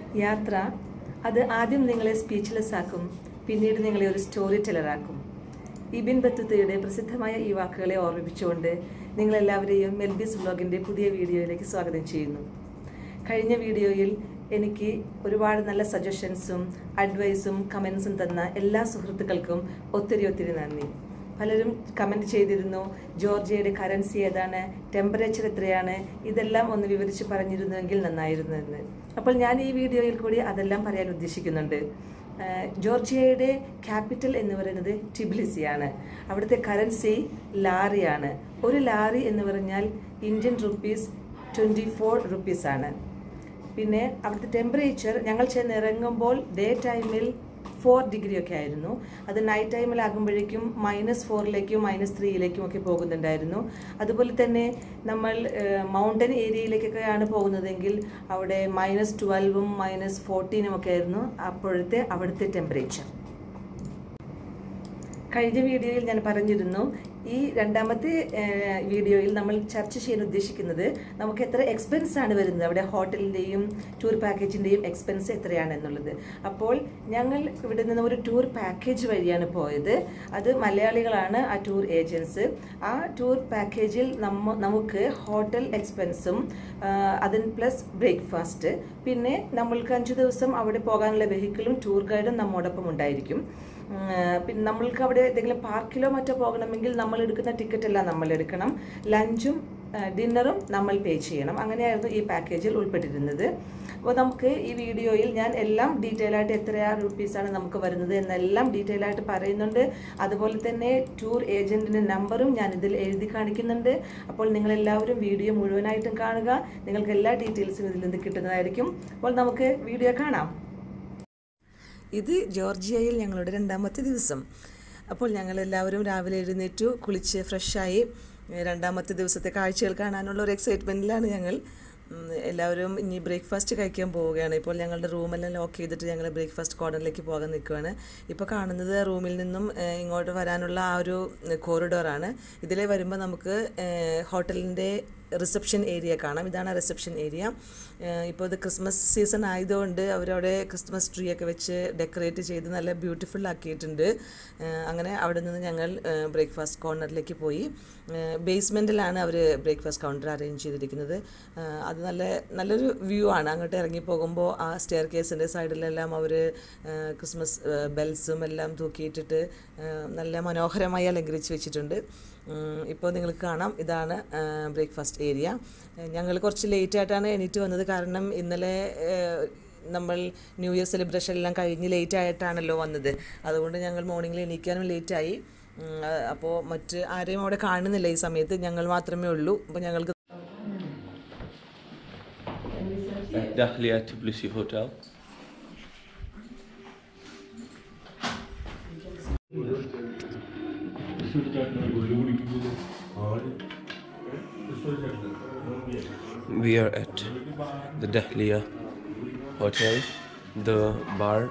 യാത്ര അത് ആദ്യം നിങ്ങളെ സ്പീച്ച്ലെസ് ആക്കും പിന്നീട് നിങ്ങളെ ഒരു സ്റ്റോറി ടെലറാക്കും ഇബിൻ ബത്തുത്തയുടെ പ്രസിദ്ധമായ ഈ വാക്കുകളെ ഓർമ്മിപ്പിച്ചുകൊണ്ട് നിങ്ങളെല്ലാവരെയും മെൽബീസ് വ്ലോഗിൻ്റെ പുതിയ വീഡിയോയിലേക്ക് സ്വാഗതം ചെയ്യുന്നു കഴിഞ്ഞ വീഡിയോയിൽ എനിക്ക് ഒരുപാട് നല്ല സജഷൻസും അഡ്വൈസും കമൻസും തന്ന എല്ലാ സുഹൃത്തുക്കൾക്കും ഒത്തിരി ഒത്തിരി നന്ദി പലരും കമൻറ്റ് ചെയ്തിരുന്നു ജോർജിയയുടെ കറൻസി ഏതാണ് ടെമ്പറേച്ചർ എത്രയാണ് ഇതെല്ലാം ഒന്ന് വിവരിച്ച് പറഞ്ഞിരുന്നുവെങ്കിൽ നന്നായിരുന്നു എന്ന് അപ്പോൾ ഞാൻ ഈ വീഡിയോയിൽ കൂടി അതെല്ലാം പറയാൻ ഉദ്ദേശിക്കുന്നുണ്ട് ആഹ് ജോർജിയയുടെ ക്യാപിറ്റൽ എന്ന് പറയുന്നത് ടിബിലിസിയാണ് അവിടുത്തെ കറൻസി ലാറിയാണ് ഒരു ലാറി എന്ന് പറഞ്ഞാൽ ഇന്ത്യൻ റുപ്പീസ് ട്വൻറ്റി ഫോർ റുപ്പീസാണ് പിന്നെ അവിടുത്തെ ടെമ്പറേച്ചർ ഞങ്ങൾ ചെന്ന് ഇറങ്ങുമ്പോൾ ഡേ ടൈമിൽ ഫോർ ഡിഗ്രി ഒക്കെ ആയിരുന്നു അത് നൈറ്റ് ടൈമിലാകുമ്പോഴേക്കും മൈനസ് ഫോറിലേക്കും മൈനസ് ത്രീയിലേക്കും ഒക്കെ പോകുന്നുണ്ടായിരുന്നു അതുപോലെ തന്നെ നമ്മൾ മൗണ്ടൻ ഏരിയയിലേക്കൊക്കെയാണ് പോകുന്നതെങ്കിൽ അവിടെ മൈനസ് ട്വൽവും മൈനസ് ഫോർട്ടീനും ഒക്കെ ആയിരുന്നു അപ്പോഴത്തെ അവിടുത്തെ ടെമ്പറേച്ചർ കഴിഞ്ഞ വീഡിയോയിൽ ഞാൻ പറഞ്ഞിരുന്നു ഈ രണ്ടാമത്തെ ഏഹ്, വീഡിയോയിൽ നമ്മൾ ചർച്ച ചെയ്യാൻ ഉദ്ദേശിക്കുന്നത് നമുക്ക് എത്ര എക്സ്പെൻസ് ആണ് വരുന്നത് അവിടെ ഹോട്ടലിൻ്റെയും ടൂർ പാക്കേജിൻ്റെയും എക്സ്പെൻസ് എത്രയാണ് എന്നുള്ളത് അപ്പോൾ ഞങ്ങൾ ഇവിടെ നിന്ന് ഒരു ടൂർ പാക്കേജ് വഴിയാണ് പോയത് അത് മലയാളികളാണ് ആ ടൂർ ഏജൻസ് ആ ടൂർ പാക്കേജിൽ നമ്മ നമുക്ക് ഹോട്ടൽ എക്സ്പെൻസും അതിന് പ്ലസ് ബ്രേക്ക്ഫാസ്റ്റ് പിന്നെ നമ്മൾക്ക് അഞ്ച് ദിവസം അവിടെ പോകാനുള്ള വെഹിക്കിളും ടൂർ ഗൈഡും നമ്മോടൊപ്പം ഉണ്ടായിരിക്കും ഉം, പിന്നെ നമ്മൾക്ക് അവിടെ ഏതെങ്കിലും പാർക്കിലോ മറ്റോ പോകണമെങ്കിൽ നമ്മൾ എടുക്കുന്ന ടിക്കറ്റ് എല്ലാം നമ്മൾ എടുക്കണം ലഞ്ചും ഡിന്നറും നമ്മൾ പേ ചെയ്യണം അങ്ങനെയായിരുന്നു ഈ പാക്കേജിൽ ഉൾപ്പെട്ടിരുന്നത് അപ്പോൾ നമുക്ക് ഈ വീഡിയോയിൽ ഞാൻ എല്ലാം ഡീറ്റെയിൽ ആയിട്ട് എത്ര റുപ്പീസാണ് നമുക്ക് വരുന്നത് എന്നെല്ലാം ഡീറ്റെയിൽ ആയിട്ട് പറയുന്നുണ്ട് അതുപോലെ തന്നെ ടൂർ ഏജൻറ്റിൻ്റെ നമ്പറും ഞാൻ ഇതിൽ എഴുതി കാണിക്കുന്നുണ്ട് അപ്പോൾ നിങ്ങളെല്ലാവരും വീഡിയോ മുഴുവനായിട്ടും കാണുക നിങ്ങൾക്ക് എല്ലാ ഡീറ്റെയിൽസും ഇതിൽ നിന്ന് കിട്ടുന്നതായിരിക്കും അപ്പോൾ നമുക്ക് വീഡിയോ കാണാം ഇത് ജോർജിയയിൽ ഞങ്ങളുടെ രണ്ടാമത്തെ ദിവസം അപ്പോൾ ഞങ്ങൾ എല്ലാവരും രാവിലെ എഴുന്നേറ്റു കുളിച്ച് ഫ്രഷായി ഏഹ് രണ്ടാമത്തെ ദിവസത്തെ കാഴ്ചകൾ കാണാനുള്ള ഒരു എക്സൈറ്റ്മെൻറ്റിലാണ് ഞങ്ങൾ ഉം, എല്ലാവരും ഇനി ബ്രേക്ക്ഫാസ്റ്റ് കഴിക്കാൻ പോവുകയാണ് ഇപ്പോൾ ഞങ്ങളുടെ റൂമെല്ലാം ലോക്ക് ചെയ്തിട്ട് ഞങ്ങൾ ബ്രേക്ക്ഫാസ്റ്റ് കോർണറിലേക്ക് പോകാൻ നിൽക്കുകയാണ് ഇപ്പോൾ കാണുന്നത് റൂമിൽ നിന്നും ഏഹ്, ഇങ്ങോട്ട് വരാനുള്ള ആ ഒരു കോറിഡോറാണ് ഇതിലെ വരുമ്പോൾ നമുക്ക് ഹോട്ടലിൻ്റെ റിസപ്ഷൻ ഏരിയ കാണാം ഇതാണ് റിസപ്ഷൻ ഏരിയ ഇപ്പോൾ ഇത് ക്രിസ്മസ് സീസൺ ആയതുകൊണ്ട് അവരവിടെ ക്രിസ്മസ് ട്രീ ഒക്കെ വെച്ച് ഡെക്കറേറ്റ് ചെയ്ത് നല്ല ബ്യൂട്ടിഫുൾ ആക്കിയിട്ടുണ്ട് ഏഹ് അങ്ങനെ അവിടെ നിന്ന് ഞങ്ങൾ ബ്രേക്ക്ഫാസ്റ്റ് കോർണറിലേക്ക് പോയി ബേസ്മെൻറ്റിലാണ് അവർ ബ്രേക്ക്ഫാസ്റ്റ് കൗണ്ടർ അറേഞ്ച് ചെയ്തിരിക്കുന്നത് ഏഹ് അത് നല്ല നല്ലൊരു വ്യൂ ആണ് അങ്ങോട്ട് ഇറങ്ങി പോകുമ്പോൾ ആ സ്റ്റെയർ കേസിൻ്റെ സൈഡിലെല്ലാം അവർ ക്രിസ്മസ് ബെൽസും എല്ലാം തൂക്കിയിട്ടിട്ട് ഏഹ് നല്ല മനോഹരമായി അലങ്കരിച്ച് വെച്ചിട്ടുണ്ട് ഇപ്പോൾ നിങ്ങൾക്ക് കാണാം ഇതാണ് ബ്രേക്ക്ഫാസ്റ്റ് ഏരിയ ഞങ്ങൾ കുറച്ച് ലേറ്റ് ആയിട്ടാണ് എണീറ്റ് വന്നത് കാരണം ഇന്നലെ ഏഹ്, നമ്മൾ ന്യൂ ഇയർ സെലിബ്രേഷൻ എല്ലാം കഴിഞ്ഞ് ലേറ്റ് ആയിട്ടാണല്ലോ വന്നത് അതുകൊണ്ട് ഞങ്ങൾ മോർണിംഗിൽ എണീക്കാനും ലേറ്റായി അപ്പോൾ മറ്റ് ആരെയും അവിടെ കാണുന്നില്ല ഈ സമയത്ത് ഞങ്ങൾ മാത്രമേ ഉള്ളൂ അപ്പോൾ ഞങ്ങൾക്ക് Dahlia Tbilisi Hotel. We are at the Dahlia Hotel, the bar.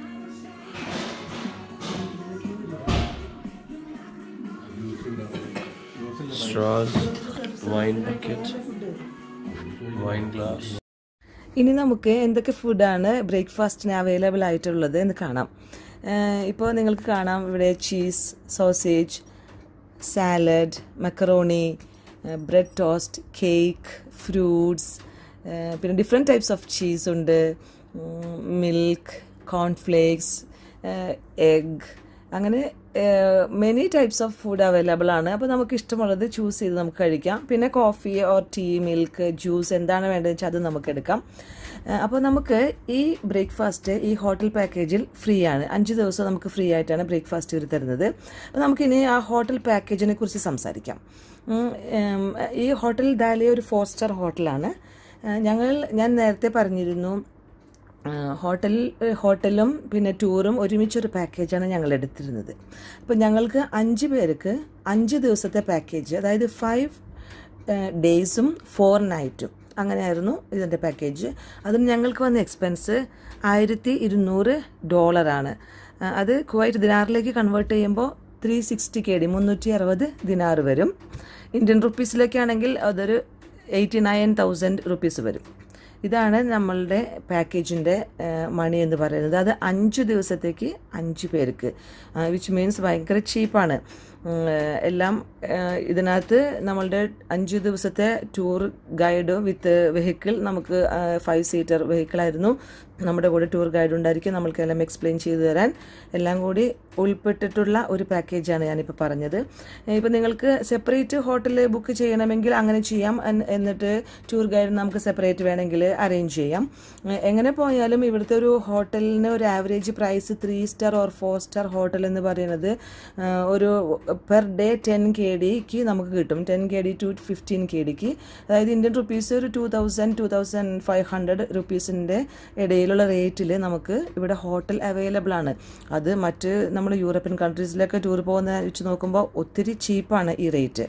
Straws, wine bucket, wine glass. ഇനി നമുക്ക് എന്തൊക്കെ ഫുഡാണ് ബ്രേക്ക്ഫാസ്റ്റിന് അവൈലബിൾ ആയിട്ടുള്ളത് എന്ന് കാണാം ഇപ്പോൾ നിങ്ങൾക്ക് കാണാം ഇവിടെ cheese sausage salad macaroni bread toast cake fruits പിന്നെ ഡിഫറെൻറ്റ് ടൈപ്സ് ഓഫ് ചീസ് ഉണ്ട് മിൽക്ക് കോൺഫ്ലേക്സ് എഗ് അങ്ങനെ many types of food available ആണ് അപ്പോൾ നമുക്ക് ഇഷ്ടമുള്ളത് ചൂസ് ചെയ്ത് നമുക്ക് കഴിക്കാം പിന്നെ coffee or tea milk juice എന്താണ് വേണ്ടതെന്ന് വെച്ചാൽ അത് നമുക്ക് എടുക്കാം അപ്പോൾ നമുക്ക് ഈ ബ്രേക്ക്ഫാസ്റ്റ് ഈ ഹോട്ടൽ പാക്കേജിൽ ഫ്രീ ആണ് അഞ്ച് ദിവസം നമുക്ക് ഫ്രീ ആയിട്ടാണ് ബ്രേക്ക്ഫാസ്റ്റ് ഇവർ തരുന്നത് അപ്പോൾ നമുക്കിനി ആ ഹോട്ടൽ പാക്കേജിനെ കുറിച്ച് സംസാരിക്കാം ഉം, ഉം, ഈ ഹോട്ടൽ ദാലിയ ഒരു ഫോർ സ്റ്റാർ ഹോട്ടലാണ് ഏഹ് ഞങ്ങൾ ഞാൻ നേരത്തെ പറഞ്ഞിരുന്നു ഏഹ് ഹോട്ടൽ ഹോട്ടലും പിന്നെ ടൂറും ഒരുമിച്ചൊരു പാക്കേജാണ് ഞങ്ങൾ എടുത്തിരുന്നത് അപ്പോൾ ഞങ്ങൾക്ക് അഞ്ച് പേർക്ക് അഞ്ച് ദിവസത്തെ പാക്കേജ് അതായത് ഫൈവ് ഡേയ്സും ഫോർ നൈറ്റും അങ്ങനെയായിരുന്നു ഇതിൻ്റെ പാക്കേജ് അതിന് ഞങ്ങൾക്ക് വന്ന എക്സ്പെൻസ് ആയിരത്തി ഇരുന്നൂറ് ഡോളറാണ് അത് കുവൈറ്റ് ദിനാറിലേക്ക് കൺവേർട്ട് ചെയ്യുമ്പോൾ ത്രീ സിക്സ്റ്റി കെ ഡി മുന്നൂറ്റി അറുപത് ദിനാർ വരും ഇന്ത്യൻ റുപ്പീസിലേക്കാണെങ്കിൽ അതൊരു എയ്റ്റി നയൻ തൗസൻഡ് റുപ്പീസ് വരും ഇതാണ് നമ്മളുടെ പാക്കേജിൻ്റെ മണി എന്ന് പറയുന്നത് അത് അഞ്ച് ദിവസത്തേക്ക് അഞ്ച് പേർക്ക് വിച്ച് മീൻസ് ഭയങ്കര ചീപ്പാണ് എല്ലാം ഇതിനകത്ത് നമ്മളുടെ അഞ്ച് ദിവസത്തെ ടൂർ ഗൈഡ് വിത്ത് വെഹിക്കിൾ നമുക്ക് ഫൈവ് സീറ്റർ വെഹിക്കിളായിരുന്നു നമ്മുടെ കൂടെ ടൂർ ഗൈഡ് ഉണ്ടായിരിക്കും നമ്മൾക്കെല്ലാം എക്സ്പ്ലെയിൻ ചെയ്തു തരാൻ എല്ലാം കൂടി ഉൾപ്പെട്ടിട്ടുള്ള ഒരു പാക്കേജാണ് ഞാനിപ്പോൾ പറഞ്ഞത് ഇപ്പം നിങ്ങൾക്ക് സെപ്പറേറ്റ് ഹോട്ടൽ ബുക്ക് ചെയ്യണമെങ്കിൽ അങ്ങനെ ചെയ്യാം എന്നിട്ട് ടൂർ ഗൈഡ് നമുക്ക് സെപ്പറേറ്റ് വേണമെങ്കിൽ അറേഞ്ച് ചെയ്യാം എങ്ങനെ പോയാലും ഇവിടുത്തെ ഒരു ഹോട്ടലിന് ഒരു average price three star or four star hotel എന്ന് പറയുന്നത് ഒരു പെർ ഡേ ടെൻ കെ ഡിക്ക് നമുക്ക് കിട്ടും ten K D to fifteen K ഡിക്ക് അതായത് ഇന്ത്യൻ റുപ്പീസ് ഒരു two thousand two thousand five hundred റുപ്പീസിൻ്റെ ഇടയിലുള്ള റേറ്റിൽ നമുക്ക് ഇവിടെ ഹോട്ടൽ അവൈലബിൾ ആണ് അത് മറ്റ് നമ്മൾ യൂറോപ്യൻ കൺട്രീസിലൊക്കെ ടൂർ പോകുന്ന വെച്ച് നോക്കുമ്പോൾ ഒത്തിരി ചീപ്പാണ് ഈ റേറ്റ്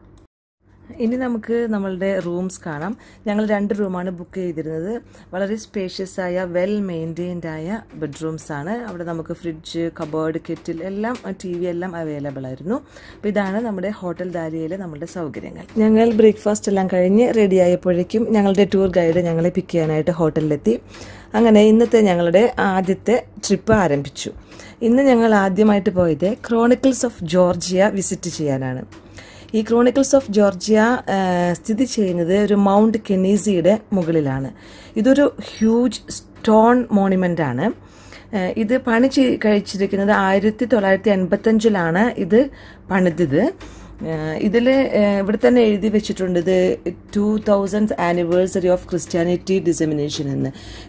ഇനി നമുക്ക് നമ്മളുടെ റൂംസ് കാണാം ഞങ്ങൾ രണ്ട് റൂമാണ് ബുക്ക് ചെയ്തിരുന്നത് വളരെ സ്പേഷ്യസ് ആയ വെൽ മെയിൻറ്റെയിൻഡ് ആയ ബെഡ്റൂംസ് ആണ് അവിടെ നമുക്ക് ഫ്രിഡ്ജ് കബേർഡ് കെറ്റിൽ എല്ലാം ടി വി എല്ലാം അവൈലബിൾ ആയിരുന്നു അപ്പോൾ ഇതാണ് നമ്മുടെ ഹോട്ടൽ ദാലിയയിലെ നമ്മുടെ സൗകര്യങ്ങൾ ഞങ്ങൾ ബ്രേക്ക്ഫാസ്റ്റ് എല്ലാം കഴിഞ്ഞ് റെഡി ആയപ്പോഴേക്കും ഞങ്ങളുടെ ടൂർ ഗൈഡ് ഞങ്ങളെ പിക്ക് ചെയ്യാനായിട്ട് ഹോട്ടലിലെത്തി അങ്ങനെ ഇന്നത്തെ ഞങ്ങളുടെ ആദ്യത്തെ ട്രിപ്പ് ആരംഭിച്ചു ഇന്ന് ഞങ്ങൾ ആദ്യമായിട്ട് പോയത് ക്രോണിക്കിൾസ് ഓഫ് ജോർജിയ വിസിറ്റ് ചെയ്യാനാണ് ഈ ക്രോണിക്കിൾസ് ഓഫ് ജോർജിയ സ്ഥിതി ചെയ്യുന്നത് ഒരു മൗണ്ട് കെനീസിയുടെ മുകളിലാണ് ഇതൊരു ഹ്യൂജ് സ്റ്റോൺ മോണിമെൻ്റ് ആണ് ഇത് പണി കഴിച്ചിരിക്കുന്നത് ആയിരത്തി തൊള്ളായിരത്തി എൺപത്തഞ്ചിലാണ് ഇത് പണിതത് ഇതിൽ ഇവിടെ തന്നെ എഴുതി വെച്ചിട്ടുണ്ട് ഇത് two thousand anniversary of Christianity dissemination എന്ന്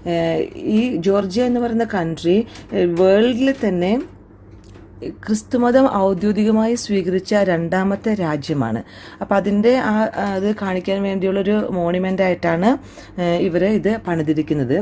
ഈ ജോർജിയ എന്ന് പറയുന്ന കൺട്രി വേൾഡിൽ തന്നെ ക്രിസ്തുമതം ഔദ്യോഗികമായി സ്വീകരിച്ച രണ്ടാമത്തെ രാജ്യമാണ് അപ്പോൾ അതിൻ്റെ ആ അത് കാണിക്കാൻ വേണ്ടിയുള്ളൊരു മോണിമെൻ്റ് ആയിട്ടാണ് ഇവർ ഇത് പണിതിരിക്കുന്നത്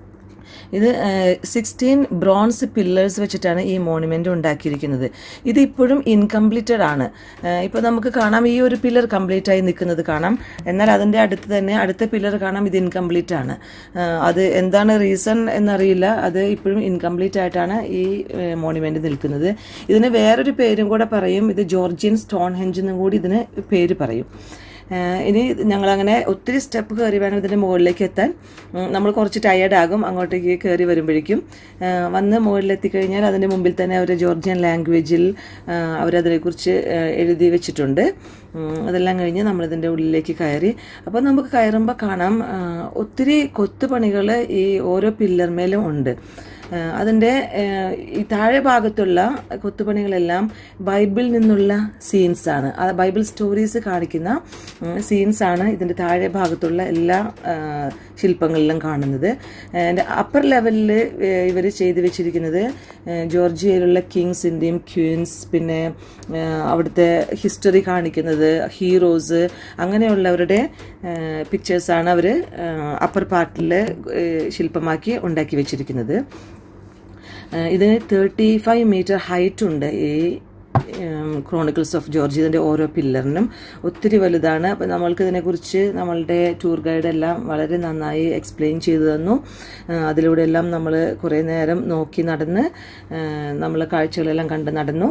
ഇത് സിക്സ്റ്റീൻ ബ്രോൺസ് പില്ലേഴ്സ് വെച്ചിട്ടാണ് ഈ മോണുമെൻ്റ് ഉണ്ടാക്കിയിരിക്കുന്നത് ഇത് ഇപ്പോഴും ഇൻകംപ്ലീറ്റഡ് ആണ് ഇപ്പോൾ നമുക്ക് കാണാം ഈ ഒരു പില്ലർ കംപ്ലീറ്റ് ആയി നിൽക്കുന്നത് കാണാം എന്നാൽ അതിൻ്റെ അടുത്ത് തന്നെ അടുത്ത പില്ലർ കാണാം ഇത് ഇൻകംപ്ലീറ്റ് ആണ് അത് എന്താണ് റീസൺ എന്നറിയില്ല അത് ഇപ്പോഴും ഇൻകംപ്ലീറ്റ് ആയിട്ടാണ് ഈ മോണുമെൻ്റ് നിൽക്കുന്നത് ഇതിന് വേറൊരു പേരും കൂടെ പറയും ഇത് ജോർജിയൻ സ്റ്റോൺ ഹെഞ്ച് എന്നും കൂടി ഇതിന് പേര് പറയും ഇനി ഞങ്ങളങ്ങനെ ഒത്തിരി സ്റ്റെപ്പ് കയറി വേണം ഇതിൻ്റെ മുകളിലേക്ക് എത്താൻ നമ്മൾ കുറച്ച് ടയേർഡ് ആകും അങ്ങോട്ടേക്ക് കയറി വരുമ്പോഴേക്കും വന്ന് മുകളിലെത്തിക്കഴിഞ്ഞാൽ അതിൻ്റെ മുമ്പിൽ തന്നെ അവർ ജോർജിയൻ ലാംഗ്വേജിൽ അവരതിനെക്കുറിച്ച് എഴുതി വെച്ചിട്ടുണ്ട് അതെല്ലാം കഴിഞ്ഞ് നമ്മളിതിൻ്റെ ഉള്ളിലേക്ക് കയറി അപ്പോൾ നമുക്ക് കയറുമ്പോൾ കാണാം ഒത്തിരി കൊത്തുപണികൾ ഈ ഓരോ പില്ലർമേലും ഉണ്ട് അതിൻ്റെ ഈ താഴെ ഭാഗത്തുള്ള കൊത്തുപണികളെല്ലാം ബൈബിളിൽ നിന്നുള്ള സീൻസ് ആണ് ആ ബൈബിൾ സ്റ്റോറീസ് കാണിക്കുന്ന സീൻസ് ആണ് ഇതിൻ്റെ താഴെ ഭാഗത്തുള്ള എല്ലാ ശില്പങ്ങളിലും കാണുന്നത് അപ്പർ ലെവലിൽ ഇവർ ചെയ്തു വെച്ചിരിക്കുന്നത് ജോർജിയയിലുള്ള കിങ്സിൻ്റെയും ക്വീൻസ് പിന്നെ അവിടുത്തെ ഹിസ്റ്ററി കാണിക്കുന്നത് ഹീറോസ് അങ്ങനെയുള്ളവരുടെ പിക്ചേഴ്സാണ് അവർ അപ്പർ പാർട്ടിൽ ശില്പമാക്കി ഉണ്ടാക്കി വെച്ചിരിക്കുന്നത് ഇതിന് തേർട്ടി ഫൈവ് മീറ്റർ ഹൈറ്റ് ഉണ്ട് ഈ ക്രോണിക്കിൾസ് ഓഫ് ജോർജ് ഇതിൻ്റെ ഓരോ പില്ലറിനും ഒത്തിരി വലുതാണ് അപ്പം നമ്മൾക്ക് ഇതിനെക്കുറിച്ച് നമ്മളുടെ ടൂർ ഗൈഡ് എല്ലാം വളരെ നന്നായി എക്സ്പ്ലെയിൻ ചെയ്തു തന്നു അതിലൂടെ എല്ലാം നമ്മൾ കുറേ നേരം നോക്കി നടന്ന് നമ്മൾ കാഴ്ചകളെല്ലാം കണ്ട് നടന്നു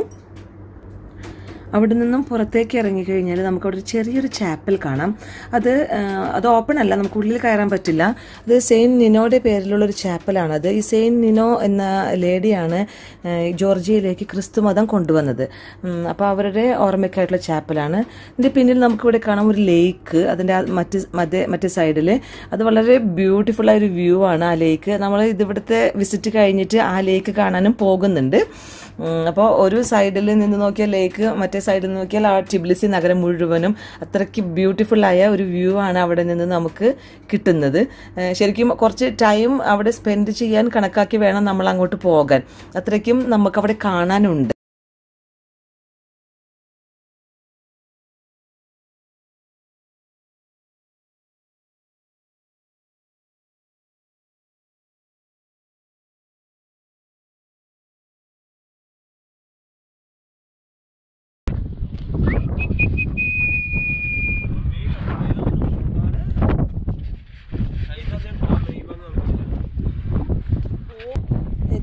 അവിടെ നിന്നും പുറത്തേക്ക് ഇറങ്ങിക്കഴിഞ്ഞാൽ നമുക്ക് അവിടെ ഒരു ചെറിയൊരു ചാപ്പൽ കാണാം അത് അത് ഓപ്പൺ അല്ല നമുക്ക് ഉള്ളിൽ കയറാൻ പറ്റില്ല അത് സെയിൻറ്റ് നിനോയുടെ പേരിലുള്ള ഒരു ചാപ്പലാണ് അത് ഈ സെയിൻറ്റ് നിനോ എന്ന ലേഡിയാണ് ജോർജിയയിലേക്ക് ക്രിസ്തുമതം കൊണ്ടുവന്നത് അപ്പോൾ അവരുടെ ഓർമ്മയ്ക്കായിട്ടുള്ള ചാപ്പലാണ് ഇതിൻ്റെ പിന്നിൽ നമുക്കിവിടെ കാണാം ഒരു ലേക്ക് അതിൻ്റെ മറ്റ് മറ്റേ മറ്റേ സൈഡിൽ അത് വളരെ ബ്യൂട്ടിഫുൾ ആയ ഒരു വ്യൂ ആണ് ആ ലേക്ക് നമ്മൾ ഇതിവിടുത്തെ വിസിറ്റ് കഴിഞ്ഞിട്ട് ആ ലേക്ക് കാണാനും പോകുന്നുണ്ട് അപ്പോൾ ഒരു സൈഡിൽ നിന്ന് നോക്കിയാൽ ലേക്ക് മറ്റേ സൈഡിൽ നിന്ന് നോക്കിയാൽ ആ ടിബ്ലിസി നഗരം മുഴുവനും അത്രയ്ക്ക് ബ്യൂട്ടിഫുൾ ആയ ഒരു വ്യൂ ആണ് അവിടെ നിന്ന് നമുക്ക് കിട്ടുന്നത് ശരിക്കും കുറച്ച് ടൈം അവിടെ സ്പെൻഡ് ചെയ്യാൻ കണക്കാക്കി വേണം നമ്മൾ അങ്ങോട്ട് പോകാൻ അത്രയ്ക്കും നമുക്ക് അവിടെ കാണാനുണ്ട്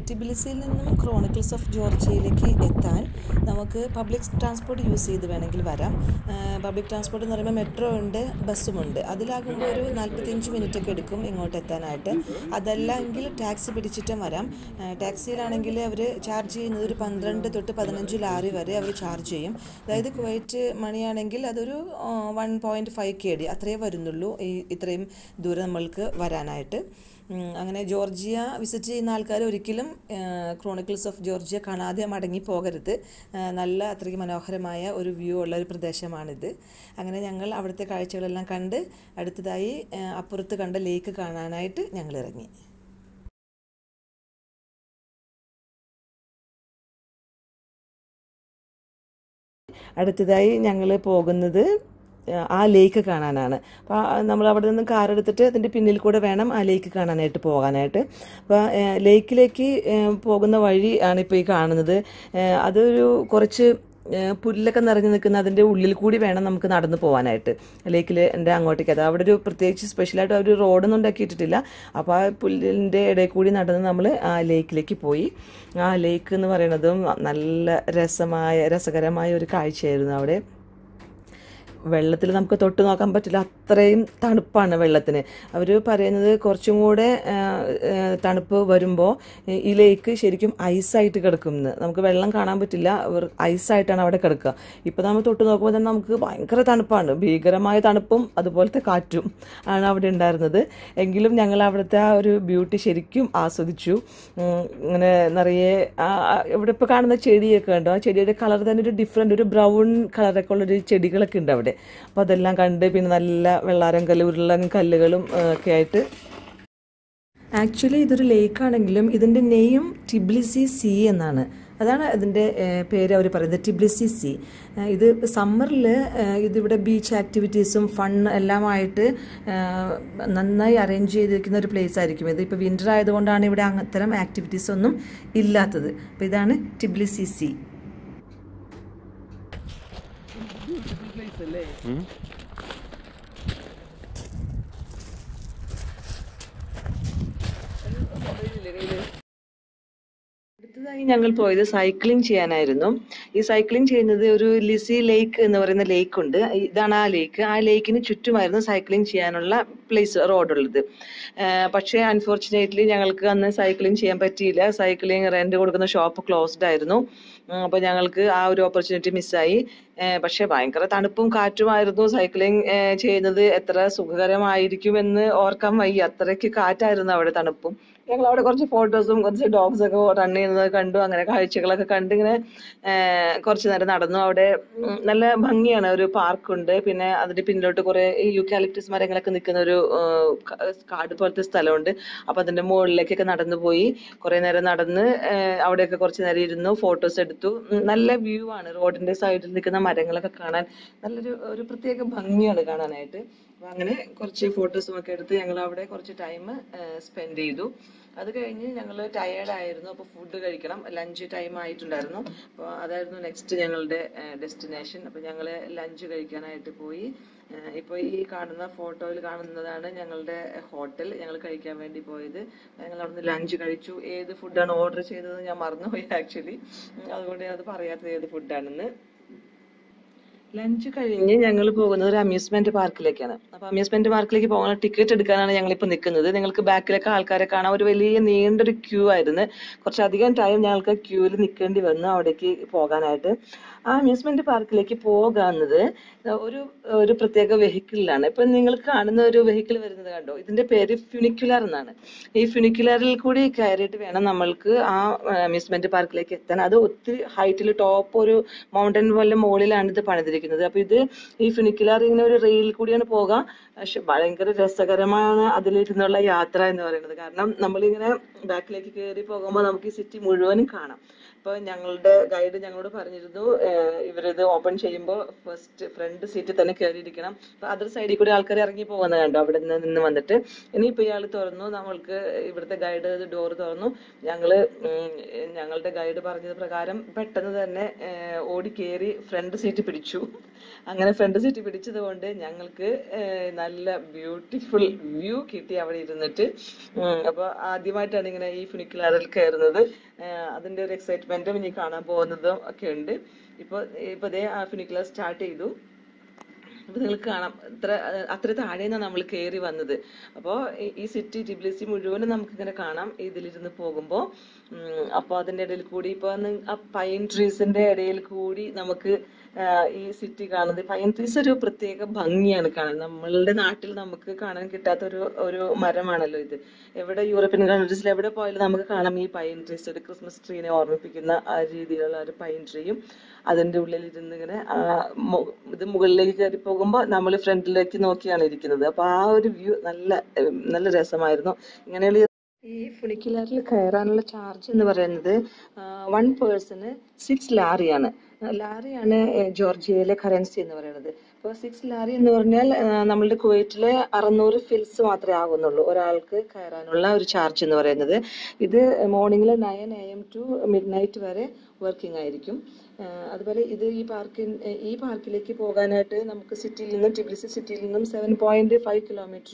ടിബിലിസിയിൽ നിന്നും ക്രോണിക്കിൾസ് ഓഫ് ജോർജിയയിലേക്ക് എത്താൻ നമുക്ക് പബ്ലിക് ട്രാൻസ്പോർട്ട് യൂസ് ചെയ്ത് വേണമെങ്കിൽ വരാം പബ്ലിക് ട്രാൻസ്പോർട്ട് എന്ന് പറയുമ്പോൾ മെട്രോ ഉണ്ട് ബസ്സുമുണ്ട് അതിലാകുമ്പോൾ ഒരു നാൽപ്പത്തിയഞ്ച് മിനിറ്റ് ഒക്കെ എടുക്കും ഇങ്ങോട്ട് എത്താനായിട്ട് അതല്ലെങ്കിൽ ടാക്സി പിടിച്ചിട്ടും വരാം ആ, ടാക്സിയിലാണെങ്കിൽ അവർ ചാർജ് ചെയ്യുന്നത് ഒരു പന്ത്രണ്ട് തൊട്ട് പതിനഞ്ച് ലാറി വരെ അവർ ചാർജ് ചെയ്യും അതായത് കുവൈറ്റ് മണിയാണെങ്കിൽ അതൊരു one point five K D അത്രയേ വരുന്നുള്ളൂ ഈ ഇത്രയും ദൂരം നമ്മൾക്ക് വരാനായിട്ട് ഉം, അങ്ങനെ ജോർജിയ വിസിറ്റ് ചെയ്യുന്ന ആൾക്കാർ ഒരിക്കലും ക്രോണിക്കിൾസ് ഓഫ് ജോർജിയ കാണാതെ മടങ്ങി പോകരുത് ആ, നല്ല അത്രയ്ക്ക് മനോഹരമായ ഒരു വ്യൂ ഉള്ള ഒരു പ്രദേശമാണിത് അങ്ങനെ ഞങ്ങൾ അവിടുത്തെ കാഴ്ചകളെല്ലാം കണ്ട് അടുത്തതായി ആ, അപ്പുറത്ത് കണ്ട ലേക്ക് കാണാനായിട്ട് ഞങ്ങൾ ഇറങ്ങി അടുത്തതായി ഞങ്ങൾ പോകുന്നത് ആ ലേക്ക് കാണാനാണ് അപ്പോൾ നമ്മൾ അവിടെ നിന്ന് കാർ എടുത്തിട്ട് അതിൻ്റെ പിന്നിൽ കൂടെ വേണം ആ ലേക്ക് കാണാനായിട്ട് പോകാനായിട്ട് അപ്പോൾ ലേക്കിലേക്ക് പോകുന്ന വഴി ആണ് ഇപ്പോൾ ഈ കാണുന്നത് ഏഹ് അതൊരു കുറച്ച് ഏഹ് പുല്ലൊക്കെ നിറഞ്ഞു നിൽക്കുന്ന അതിൻ്റെ ഉള്ളിൽ കൂടി വേണം നമുക്ക് നടന്നു പോകാനായിട്ട് ലേക്കിൽ എൻ്റെ അങ്ങോട്ടേക്ക് അത് അവിടെ ഒരു പ്രത്യേകിച്ച് സ്പെഷ്യലായിട്ട് അവർ റോഡൊന്നും ഉണ്ടാക്കിയിട്ടില്ല അപ്പോൾ ആ പുല്ലിൻ്റെ ഇടയിൽ കൂടി നടന്ന് നമ്മൾ ആ ലേക്കിലേക്ക് പോയി ആ ലേക്ക് എന്ന് പറയുന്നതും നല്ല രസമായ രസകരമായ ഒരു കാഴ്ചയായിരുന്നു അവിടെ വെള്ളത്തിൽ നമുക്ക് തൊട്ട് നോക്കാൻ പറ്റില്ല അത്രയും തണുപ്പാണ് വെള്ളത്തിന് അവർ പറയുന്നത് കുറച്ചും കൂടെ ആ, ആ, തണുപ്പ് വരുമ്പോൾ ഈ ലേക്ക് ശരിക്കും ഐസായിട്ട് കിടക്കുന്നത് നമുക്ക് വെള്ളം കാണാൻ പറ്റില്ല അവർ ഐസായിട്ടാണ് അവിടെ കിടക്കുക ഇപ്പോൾ നമ്മൾ തൊട്ട് നോക്കുമ്പോൾ തന്നെ നമുക്ക് ഭയങ്കര തണുപ്പാണ് ഭീകരമായ തണുപ്പും അതുപോലത്തെ കാറ്റും ആണ് അവിടെ ഉണ്ടായിരുന്നത് എങ്കിലും ഞങ്ങൾ അവിടുത്തെ ആ ഒരു ബ്യൂട്ടി ശരിക്കും ആസ്വദിച്ചു ഉം, ഇങ്ങനെ നിറയെ ആ, ആ, ഇവിടെ ഇപ്പോൾ കാണുന്ന ചെടിയൊക്കെ ഉണ്ടോ ആ ചെടിയുടെ കളർ തന്നെ ഒരു ഡിഫറെൻ്റ് ഒരു ബ്രൗൺ കളറൊക്കെ ഉള്ളൊരു ചെടികളൊക്കെ ഉണ്ട് അവിടെ അപ്പോൾ അതെല്ലാം കണ്ട് പിന്നെ നല്ല വെള്ളാരം കല്ല് ഉരുളൻ കല്ലുകളും ആ, ഒക്കെ ആയിട്ട് ആക്ച്വലി ഇതൊരു ലേക്കാണെങ്കിലും ഇതിൻ്റെ നെയ്യും ടിബ്ലിസി സി എന്നാണ് അതാണ് ഇതിൻ്റെ ഏഹ്, പേര് അവർ പറയുന്നത് ടിബ്ലിസി സി ഏഹ്, ഇത് സമ്മറിൽ ഇതിവിടെ ബീച്ച് ആക്ടിവിറ്റീസും ഫൺ എല്ലാമായിട്ട് ഏഹ്, നന്നായി അറേഞ്ച് ചെയ്തിരിക്കുന്ന ഒരു പ്ലേസ് ആയിരിക്കും ഇത് ഇപ്പോൾ വിൻ്റർ ആയതുകൊണ്ടാണ് ഇവിടെ അത്തരം ആക്ടിവിറ്റീസ് ഒന്നും ഇല്ലാത്തത് അപ്പോൾ ഇതാണ് ടിബ്ലിസി സി അടുത്തതായി ഞങ്ങൾ പോയത് സൈക്ലിംഗ് ചെയ്യാനായിരുന്നു ഈ സൈക്ലിംഗ് ചെയ്യുന്നത് ഒരു ലിസി ലേക്ക് എന്ന് പറയുന്ന ലേക്ക് ഉണ്ട് ഇതാണ് ആ ലേക്ക് ആ ലേക്കിന് ചുറ്റുമായിരുന്നു സൈക്ലിംഗ് ചെയ്യാനുള്ള പ്ലേസ് റോഡുള്ളത് പക്ഷേ അൺഫോർച്ചുനേറ്റ്ലി ഞങ്ങൾക്ക് അന്ന് സൈക്ലിംഗ് ചെയ്യാൻ പറ്റിയില്ല സൈക്ലിംഗ് റെന്റ് കൊടുക്കുന്ന ഷോപ്പ് ക്ലോസ്ഡ് ആയിരുന്നു അപ്പോൾ ഞങ്ങൾക്ക് ആ ഒരു ഓപ്പർച്യൂണിറ്റി മിസ്സായി പക്ഷേ ഭയങ്കര തണുപ്പും കാറ്റുമായിരുന്നു സൈക്ലിംഗ് ചെയ്യുന്നത് എത്ര സുഖകരമായിരിക്കുമെന്ന് ഓർക്കാൻ വയ്യ അത്രയ്ക്ക് കാറ്റായിരുന്നു അവിടെ തണുപ്പും ഞങ്ങൾ അവിടെ കുറച്ച് ഫോട്ടോസും കുറച്ച് ഡോഗ്സ് ഒക്കെ റൺ ചെയ്യുന്നത് കണ്ടു അങ്ങനെ കാഴ്ചകളൊക്കെ കണ്ട് ഇങ്ങനെ ഏഹ്, കുറച്ച് നേരം നടന്നു അവിടെ ഉം, നല്ല ഭംഗിയാണ് ഒരു പാർക്കുണ്ട് പിന്നെ അതിന്റെ പിന്നിലോട്ട് കുറെ യൂക്കാലിപ്റ്റസ് മരങ്ങളൊക്കെ നിൽക്കുന്ന ഒരു ഏഹ്, ക- കാട് പോലത്തെ സ്ഥലമുണ്ട് അപ്പൊ അതിന്റെ മുകളിലേക്കൊക്കെ നടന്നു പോയി കുറെ നേരം നടന്ന് ഏഹ്, അവിടെയൊക്കെ കുറച്ച് നേരം ഇരുന്നു ഫോട്ടോസ് എടുത്തു ഉം, നല്ല വ്യൂ ആണ് റോഡിന്റെ സൈഡിൽ നിൽക്കുന്ന മരങ്ങളൊക്കെ കാണാൻ നല്ലൊരു ഒരു പ്രത്യേക ഭംഗിയാണ് കാണാനായിട്ട് അപ്പൊ അങ്ങനെ കുറച്ച് ഫോട്ടോസും ഒക്കെ എടുത്ത് ഞങ്ങൾ അവിടെ കുറച്ച് ടൈം സ്പെൻഡ് ചെയ്തു അത് കഴിഞ്ഞ് ഞങ്ങൾ ടയേർഡ് ആയിരുന്നു അപ്പോൾ ഫുഡ് കഴിക്കണം ലഞ്ച് ടൈം ആയിട്ടുണ്ടായിരുന്നു അപ്പോൾ അതായിരുന്നു നെക്സ്റ്റ് ഞങ്ങളുടെ ഡെസ്റ്റിനേഷൻ അപ്പോൾ ഞങ്ങൾ ലഞ്ച് കഴിക്കാനായിട്ട് പോയി ഇപ്പോൾ ഈ കാണുന്ന ഫോട്ടോയിൽ കാണുന്നതാണ് ഞങ്ങളുടെ ഹോട്ടൽ ഞങ്ങൾ കഴിക്കാൻ വേണ്ടി പോയത് ഞങ്ങൾ അവിടുന്ന് ലഞ്ച് കഴിച്ചു ഏത് ഫുഡാണ് ഓർഡർ ചെയ്തത് ഞാൻ മറന്നുപോയി ആക്ച്വലി അതുകൊണ്ട് ഞാൻ അത് പറയാത്തത് ഏത് ഫുഡാണെന്ന് ലഞ്ച് കഴിഞ്ഞ് ഞങ്ങൾ പോകുന്നത് ഒരു അമ്യൂസ്മെന്റ് പാർക്കിലേക്കാണ് അപ്പൊ അമ്യൂസ്മെന്റ് പാർക്കിലേക്ക് പോകാൻ ടിക്കറ്റ് എടുക്കാനാണ് ഞങ്ങൾ ഇപ്പൊ നിൽക്കുന്നത് നിങ്ങൾക്ക് ബാക്കിലൊക്കെ ആൾക്കാരെ കാണാൻ ഒരു വലിയ നീണ്ടൊരു ക്യൂ ആയിരുന്നു കുറച്ചധികം ടൈം ഞങ്ങൾക്ക് ക്യൂവിൽ നിൽക്കേണ്ടി വന്നു അവിടേക്ക് പോകാനായിട്ട് ആ അമ്യൂസ്മെന്റ് പാർക്കിലേക്ക് പോകാന്നത് ഒരു ഒരു പ്രത്യേക വെഹിക്കിളിലാണ് ഇപ്പൊ നിങ്ങൾ കാണുന്ന ഒരു വെഹിക്കിൾ വരുന്നത് കണ്ടോ ഇതിന്റെ പേര് ഫ്യൂണിക്കുലർ എന്നാണ് ഈ ഫ്യൂണിക്കുലറിൽ കൂടി കയറിയിട്ട് വേണം നമ്മൾക്ക് ആ അമ്യൂസ്മെന്റ് പാർക്കിലേക്ക് എത്താൻ അത് ഒത്തിരി ഹൈറ്റിൽ ടോപ്പ് ഒരു മൗണ്ടൻ പോലെ മുകളിലാണ് ഇത് പണിതിരിക്കുന്നത് അപ്പൊ ഇത് ഈ ഫ്യൂണിക്കുലർ ഇങ്ങനെ ഒരു റെയിൽ കൂടിയാണ് പോകാം പക്ഷെ ഭയങ്കര രസകരമാണ് അതിലിരുന്നുള്ള യാത്ര എന്ന് പറയുന്നത് കാരണം നമ്മളിങ്ങനെ ബാക്കിലേക്ക് കയറി പോകുമ്പോൾ നമുക്ക് ഈ സിറ്റി മുഴുവനും കാണാം ഇപ്പോൾ ഞങ്ങളുടെ ഗൈഡ് ഞങ്ങളോട് പറഞ്ഞിരുന്നു ഏഹ് ഇവരിത് ഓപ്പൺ ചെയ്യുമ്പോൾ ഫസ്റ്റ് ഫ്രണ്ട് സീറ്റിൽ തന്നെ കയറിയിരിക്കണം അപ്പോൾ അതർ സൈഡിൽ കൂടി ആൾക്കാർ ഇറങ്ങി പോകുന്നത് കണ്ടോ അവിടെ നിന്ന് നിന്ന് വന്നിട്ട് ഇനിയിപ്പോൾ ഇയാൾ തുറന്നു നമ്മൾക്ക് ഇവിടുത്തെ ഗൈഡ് ഡോർ തുറന്നു ഞങ്ങൾ ഞങ്ങളുടെ ഗൈഡ് പറഞ്ഞത് പ്രകാരം പെട്ടെന്ന് തന്നെ ഏഹ് ഓടി കയറി ഫ്രണ്ട് സീറ്റ് പിടിച്ചു അങ്ങനെ ഫ്രണ്ട് സീറ്റ് പിടിച്ചത് കൊണ്ട് ഞങ്ങൾക്ക് ഏഹ് നല്ല ബ്യൂട്ടിഫുൾ വ്യൂ കിട്ടി അവിടെ ഇരുന്നിട്ട് അപ്പോൾ ആദ്യമായിട്ടാണ് ഇങ്ങനെ ഈ ഫുനിക്കുലാറിൽ കയറുന്നത് ഏഹ് അതിന്റെ ഒരു എക്സൈറ്റ്മെന്റും ഇനി കാണാൻ പോകുന്നതും ഒക്കെ ഉണ്ട് ഇപ്പോൾ ഇപ്പോൾ ഇതേ ആ ഫുനിക്കുലർ സ്റ്റാർട്ട് ചെയ്തു അപ്പൊ നിങ്ങൾക്ക് കാണാം ഇത്ര അഹ് അത്ര താഴെയാണ് നമ്മൾ കയറി വന്നത് അപ്പോൾ ഈ സിറ്റി ടിബ്ലിസി മുഴുവനും നമുക്ക് ഇങ്ങനെ കാണാം ഇതിലിരുന്ന് പോകുമ്പോൾ അപ്പോൾ അതിന്റെ ഇടയിൽ കൂടി ഇപ്പോൾ ആ പൈൻ ട്രീസിന്റെ ഇടയിൽ കൂടി നമുക്ക് ആഹ് ഈ സിറ്റി കാണുന്നത് പൈൻ ട്രീസ് ഒരു പ്രത്യേക ഭംഗിയാണ് കാണാൻ നമ്മളുടെ നാട്ടിൽ നമുക്ക് കാണാൻ കിട്ടാത്ത ഒരു ഒരു മരമാണല്ലോ ഇത് എവിടെ യൂറോപ്യൻ കൺട്രീസിൽ എവിടെ പോയാലും നമുക്ക് കാണാം ഈ പൈൻ ട്രീസ് ഒരു ക്രിസ്മസ് ട്രീനെ ഓർമ്മിപ്പിക്കുന്ന ആ രീതിയിലുള്ള ഒരു പൈൻ ട്രീയും അതിന്റെ ഉള്ളിൽ ഇരുന്ന് ഇങ്ങനെ ആ മു- ഇത് മുകളിലേക്ക് കയറി പോകുമ്പോൾ നമ്മൾ ഫ്രണ്ടിലേക്ക് നോക്കിയാണ് ഇരിക്കുന്നത് അപ്പൊ ആ ഒരു വ്യൂ നല്ല ഉം, നല്ല രസമായിരുന്നു ഇങ്ങനെയുള്ള ഈ ഫുണിക്കുലാറിൽ കയറാനുള്ള ചാർജ് എന്ന് പറയുന്നത് വൺ പേഴ്സണ് സിക്സ് ലാറിയാണ് ലാറിയാണ് ഏഹ്, ജോർജിയയിലെ കറൻസി എന്ന് പറയുന്നത് ഇപ്പോൾ സിക്സ് ലാറി എന്ന് പറഞ്ഞാൽ ആഹ്, നമ്മളുടെ കുവൈറ്റിലെ അറുന്നൂറ് ഫിൽസ് മാത്രമേ ആകുന്നുള്ളൂ ഒരാൾക്ക് കയറാനുള്ള ഒരു ചാർജ് എന്ന് പറയുന്നത് ഇത് മോർണിംഗിൽ nine A M to midnight വരെ വർക്കിംഗ് ആയിരിക്കും ആഹ്, അതുപോലെ ഇത് ഈ പാർക്കിൻ ഈ പാർക്കിലേക്ക് പോകാനായിട്ട് നമുക്ക് സിറ്റിയിൽ നിന്നും ടിബ്ലിസി സിറ്റിയിൽ നിന്നും seven point five kilometre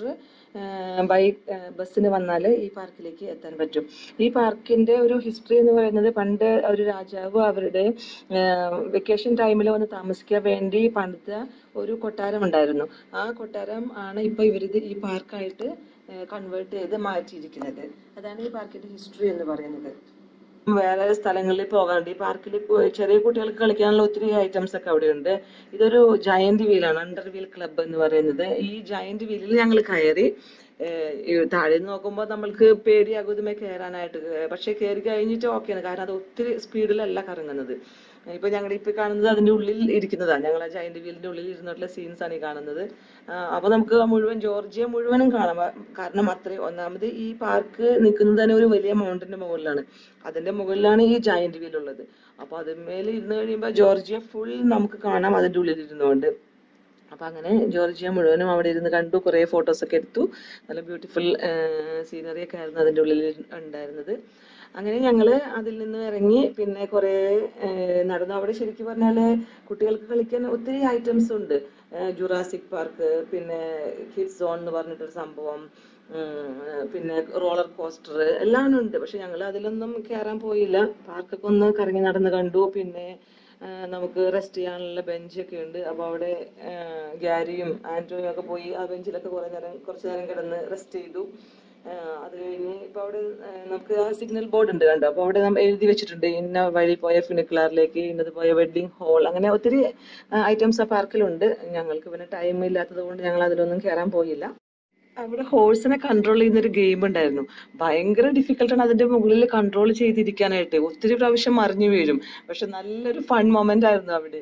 by ബസ്സിന് വന്നാൽ ഈ പാർക്കിലേക്ക് എത്താൻ പറ്റും ഈ പാർക്കിന്റെ ഒരു ഹിസ്റ്ററി എന്ന് പറയുന്നത് പണ്ട് ഒരു രാജാവ് അവരുടെ വെക്കേഷൻ ടൈമിൽ വന്ന് താമസിക്കാൻ വേണ്ടി പണിത ഒരു കൊട്ടാരം ഉണ്ടായിരുന്നു ആ കൊട്ടാരം ആണ് ഇപ്പൊ ഇവരിത് ഈ പാർക്കായിട്ട് കൺവേർട്ട് ചെയ്ത് മാറ്റിയിരിക്കുന്നത് അതാണ് ഈ പാർക്കിന്റെ ഹിസ്റ്ററി എന്ന് പറയുന്നത് വേറെ സ്ഥലങ്ങളിൽ പോകാറുണ്ട് ഈ പാർക്കിൽ ചെറിയ കുട്ടികൾക്ക് കളിക്കാനുള്ള ഒത്തിരി ഐറ്റംസ് ഒക്കെ അവിടെ ഉണ്ട് ഇതൊരു ജയന്റ് വീലാണ് അണ്ടർ വീൽ ക്ലബ്ബ് എന്ന് പറയുന്നത് ഈ ജയന്റ് വീലിൽ ഞങ്ങൾ കയറി ഏഹ് ഈ താഴെ നിന്ന് നോക്കുമ്പോൾ നമ്മൾക്ക് പേടിയാകും ഇതുമേ കയറാനായിട്ട് ഏഹ് പക്ഷെ കയറി കഴിഞ്ഞിട്ട് ഓക്കെയാണ് കാരണം അത് ഒത്തിരി സ്പീഡിലല്ല കറങ്ങുന്നത് ഇപ്പൊ ഞങ്ങൾ ഇപ്പൊ കാണുന്നത് അതിന്റെ ഉള്ളിൽ ഇരിക്കുന്നതാണ് ഞങ്ങൾ ആ ജയന്റ് വീലിന്റെ ഉള്ളിൽ ഇരുന്നിട്ടുള്ള സീൻസ് ആണ് ഈ കാണുന്നത് ആഹ് അപ്പൊ നമുക്ക് മുഴുവൻ ജോർജിയ മുഴുവനും കാണാം ആ, കാരണം അത്രയും ഒന്നാമത് ഈ പാർക്ക് നിൽക്കുന്നത് തന്നെ ഒരു വലിയ മൗണ്ടന്റെ മുകളിലാണ് അതിന്റെ മുകളിലാണ് ഈ ജയന്റ് വീൽ ഉള്ളത് അപ്പൊ അതിന്മേൽ ഇരുന്ന് കഴിയുമ്പോൾ ജോർജിയ ഫുൾ നമുക്ക് കാണാം അതിന്റെ ഉള്ളിൽ ഇരുന്നുകൊണ്ട് അപ്പൊ അങ്ങനെ ജോർജിയ മുഴുവനും അവിടെ ഇരുന്ന് കണ്ടു കുറെ ഫോട്ടോസ് ഒക്കെ എടുത്തു നല്ല ബ്യൂട്ടിഫുൾ സീനറി ഒക്കെ ആയിരുന്നു അതിന്റെ ഉള്ളിൽ ഉണ്ടായിരുന്നത് അങ്ങനെ ഞങ്ങള് അതിൽ നിന്ന് ഇറങ്ങി പിന്നെ കുറെ നടന്നു അവിടെ ശരിക്കും പറഞ്ഞാല് കുട്ടികൾക്ക് കളിക്കാൻ ഒത്തിരി ഐറ്റംസ് ഉണ്ട് ജുറാസിക് പാർക്ക് പിന്നെ കിഡ്സ് സോൺ എന്ന് പറഞ്ഞിട്ടൊരു സംഭവം ഉം, പിന്നെ റോളർ കോസ്റ്റർ എല്ലാം ഉണ്ട് പക്ഷെ ഞങ്ങൾ അതിലൊന്നും കയറാൻ പോയില്ല പാർക്കൊക്കെ ഒന്ന് കറങ്ങി നടന്ന് കണ്ടു പിന്നെ ആ, നമുക്ക് റെസ്റ്റ് ചെയ്യാനുള്ള ബെഞ്ചൊക്കെ ഉണ്ട് അപ്പോൾ അവിടെ ആ, ഗ്യാരിയും ആൻറ്റോയും ഒക്കെ പോയി ആ ബെഞ്ചിലൊക്കെ കുറേ നേരം കുറച്ച് നേരം കിടന്ന് റെസ്റ്റ് ചെയ്തു ആ, അത് കഴിഞ്ഞ് ഇപ്പോൾ അവിടെ ആ, നമുക്ക് ആ സിഗ്നൽ ബോർഡ് ഉണ്ട് കണ്ടോ അപ്പോൾ അവിടെ നമ്മൾ എഴുതി വെച്ചിട്ടുണ്ട് ഇന്ന വഴി പോയ ഫിനിക്കുലാറിലേക്ക് ഇന്നത് പോയ വെഡ്ഡിംഗ് ഹോൾ അങ്ങനെ ഒത്തിരി ഐറ്റംസ് ആ പാർക്കിലുണ്ട് ഞങ്ങൾക്ക് പിന്നെ ടൈം ഇല്ലാത്തത് കൊണ്ട് ഞങ്ങൾ അതിലൊന്നും കയറാൻ പോയില്ല അവിടെ ഹോഴ്സിനെ കൺട്രോൾ ചെയ്യുന്ന ഒരു ഗെയിം ഉണ്ടായിരുന്നു ഭയങ്കര ഡിഫിക്കൽട്ടാണ് അതിന്റെ മുകളിൽ കൺട്രോൾ ചെയ്തിരിക്കാനായിട്ട് ഒത്തിരി പ്രാവശ്യം മറിഞ്ഞു വീഴും പക്ഷെ നല്ലൊരു ഫൺ മൊമെന്റ് ആയിരുന്നു അവിടെ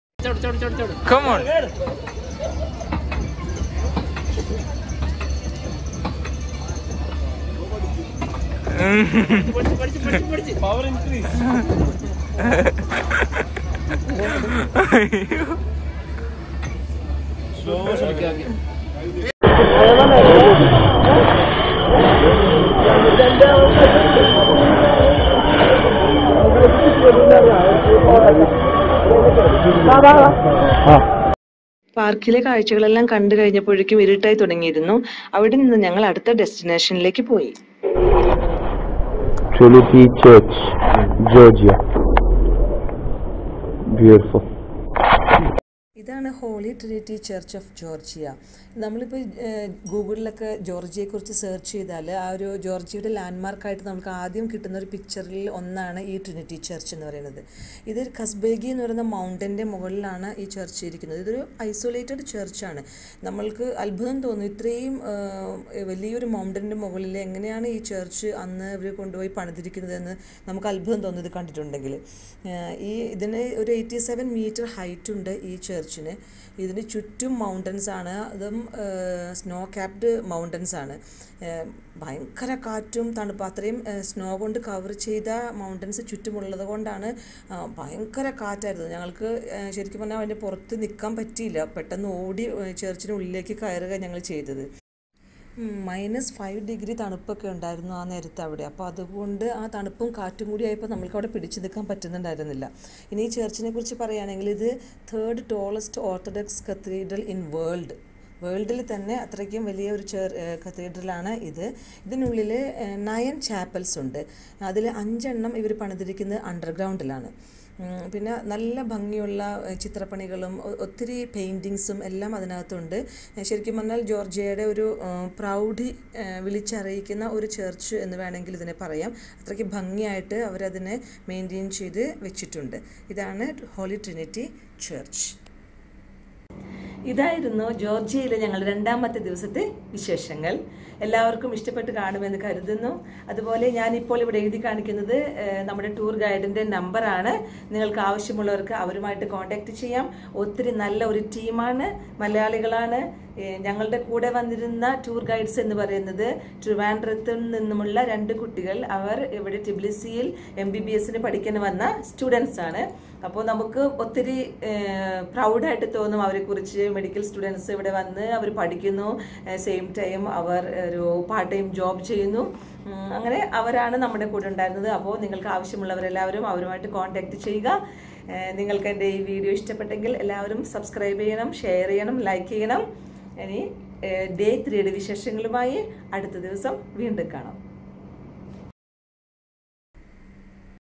Come on. Power increase. Slow motion ഒക്കെ ആക്കി. പാർക്കിലെ കാഴ്ചകളെല്ലാം കണ്ടു കഴിഞ്ഞപ്പോഴേക്കും ഇരുട്ടായി തുടങ്ങിയിരുന്നു അവിടെ നിന്ന് ഞങ്ങൾ അടുത്ത ഡെസ്റ്റിനേഷനിലേക്ക് പോയി Trinity Church, Georgia. Beautiful. ഇതാണ് Holy Trinity Church of Georgia നമ്മളിപ്പോൾ ഗൂഗിളിലൊക്കെ ജോർജിയയെക്കുറിച്ച് സെർച്ച് ചെയ്താൽ ആ ഒരു ജോർജിയയുടെ ലാൻഡ്മാർക്കായിട്ട് നമുക്ക് ആദ്യം കിട്ടുന്ന ഒരു പിക്ചറിൽ ഒന്നാണ് ഈ ട്രിനിറ്റി ചർച്ച് എന്ന് പറയുന്നത് ഇത് കസ്ബേഗി എന്ന് പറയുന്ന മൗണ്ടൻ്റെ മുകളിലാണ് ഈ ചർച്ച് ഇരിക്കുന്നത് ഇതൊരു ഐസൊലേറ്റഡ് ചർച്ചാണ് നമ്മൾക്ക് അത്ഭുതം തോന്നും ഇത്രയും ആ, വലിയൊരു മൗണ്ടൻ്റെ മുകളിൽ എങ്ങനെയാണ് ഈ ചർച്ച് അന്ന് ഇവർ കൊണ്ടുപോയി പണിതിരിക്കുന്നതെന്ന് നമുക്ക് അത്ഭുതം തോന്നും ഇത് കണ്ടിട്ടുണ്ടെങ്കിൽ ആ, ഈ ഇതിന് ഒരു എയ്റ്റി സെവൻ മീറ്റർ ഹൈറ്റ് ഉണ്ട് ഈ ചർച്ചിന് ചേർച്ചിന് ഇതിന് ചുറ്റും മൗണ്ടൻസ് ആണ് അതും സ്നോ ക്യാപ്ഡ് മൗണ്ടൻസ് ആണ് ഏഹ് ഭയങ്കര കാറ്റും തണുപ്പ് അത്രയും സ്നോ കൊണ്ട് കവർ ചെയ്ത മൗണ്ടൻസ് ചുറ്റുമുള്ളത് കൊണ്ടാണ് ആ, ഭയങ്കര കാറ്റായിരുന്നു ഞങ്ങൾക്ക് ഏഹ് ശരിക്കും പറഞ്ഞാൽ അതിൻ്റെ പുറത്ത് നിൽക്കാൻ പറ്റിയില്ല പെട്ടെന്ന് ഓടി ഏഹ് ചേർച്ചിന് ഉള്ളിലേക്ക് കയറുക ഞങ്ങൾ ചെയ്തത് മൈനസ് ഫൈവ് ഡിഗ്രി തണുപ്പൊക്കെ ഉണ്ടായിരുന്നു ആ നേരത്ത് അവിടെ അപ്പോൾ അതുകൊണ്ട് ആ തണുപ്പും കാറ്റും കൂടി ആയപ്പോൾ നമ്മൾക്ക് അവിടെ പിടിച്ചു നിൽക്കാൻ പറ്റുന്നുണ്ടായിരുന്നില്ല ഇനി ഈ ചർച്ചിനെ കുറിച്ച് പറയുകയാണെങ്കിൽ ഇത് third tallest orthodox cathedral in world വേൾഡിൽ തന്നെ അത്രയ്ക്കും വലിയ ഒരു ചേർ കത്തീഡ്രലാണ് ഇത് ഇതിനുള്ളിൽ നയൻ ചാപ്പൽസ് ഉണ്ട് അതിൽ അഞ്ചെണ്ണം ഇവർ പണിതിരിക്കുന്നത് അണ്ടർഗ്രൗണ്ടിലാണ് ഉം, പിന്നെ നല്ല ഭംഗിയുള്ള ഏഹ്, ചിത്രപ്പണികളും ഒ- ഒത്തിരി പെയിൻറ്റിങ്സും എല്ലാം അതിനകത്തുണ്ട് ഏഹ്, ശരിക്കും പറഞ്ഞാൽ ജോർജിയയുടെ ഒരു ഏഹ്, പ്രൗഢി ഏഹ്, വിളിച്ചറിയിക്കുന്ന ഒരു ചർച്ച് എന്ന് വേണമെങ്കിൽ ഇതിനെ പറയാം അത്രയ്ക്ക് ഭംഗിയായിട്ട് അവരതിനെ മെയിൻറ്റെയിൻ ചെയ്ത് വെച്ചിട്ടുണ്ട് ഇതാണ് ഹോളി ട്രിനിറ്റി ചർച്ച് ഇതായിരുന്നു ജോർജിയയിലെ ഞങ്ങൾ രണ്ടാമത്തെ ദിവസത്തെ വിശേഷങ്ങൾ എല്ലാവർക്കും ഇഷ്ടപ്പെട്ട് കാണുമെന്ന് കരുതുന്നു അതുപോലെ ഞാനിപ്പോൾ ഇവിടെ എഴുതി കാണിക്കുന്നത് ഏഹ്, നമ്മുടെ ടൂർ ഗൈഡിന്റെ നമ്പറാണ് നിങ്ങൾക്ക് ആവശ്യമുള്ളവർക്ക് അവരുമായിട്ട് കോൺടാക്ട് ചെയ്യാം ഒത്തിരി നല്ല ഒരു ടീമാണ് മലയാളികളാണ് ഏഹ്, ഞങ്ങളുടെ കൂടെ വന്നിരുന്ന ടൂർ ഗൈഡ്സ് എന്ന് പറയുന്നത് ട്രിവാൻഡ്രത്തിൽ നിന്നുമുള്ള രണ്ട് കുട്ടികൾ അവർ ഇവിടെ ടിബ്ലിസിയിൽ എം ബി ബി എസിന് പഠിക്കാൻ വന്ന സ്റ്റുഡൻസ് ആണ് അപ്പോൾ നമുക്ക് ഒത്തിരി പ്രൗഡായിട്ട് തോന്നും അവരെക്കുറിച്ച് മെഡിക്കൽ സ്റ്റുഡൻസ് ഇവിടെ വന്ന് അവർ പഠിക്കുന്നു സെയിം ടൈം അവർ ഒരു പാർട്ട് ടൈം ജോബ് ചെയ്യുന്നു ഉം, അങ്ങനെ അവരാണ് നമ്മുടെ കൂടെ ഉണ്ടായിരുന്നത് അപ്പോൾ നിങ്ങൾക്ക് ആവശ്യമുള്ളവരെല്ലാവരും അവരുമായിട്ട് കോൺടാക്ട് ചെയ്യുക ഏഹ് നിങ്ങൾക്ക് എൻ്റെ ഈ വീഡിയോ ഇഷ്ടപ്പെട്ടെങ്കിൽ എല്ലാവരും സബ്സ്ക്രൈബ് ചെയ്യണം ഷെയർ ചെയ്യണം ലൈക്ക് ചെയ്യണം ഇനി ഡേ ത്രീയുടെ വിശേഷങ്ങളുമായി അടുത്ത ദിവസം വീണ്ടും കാണാം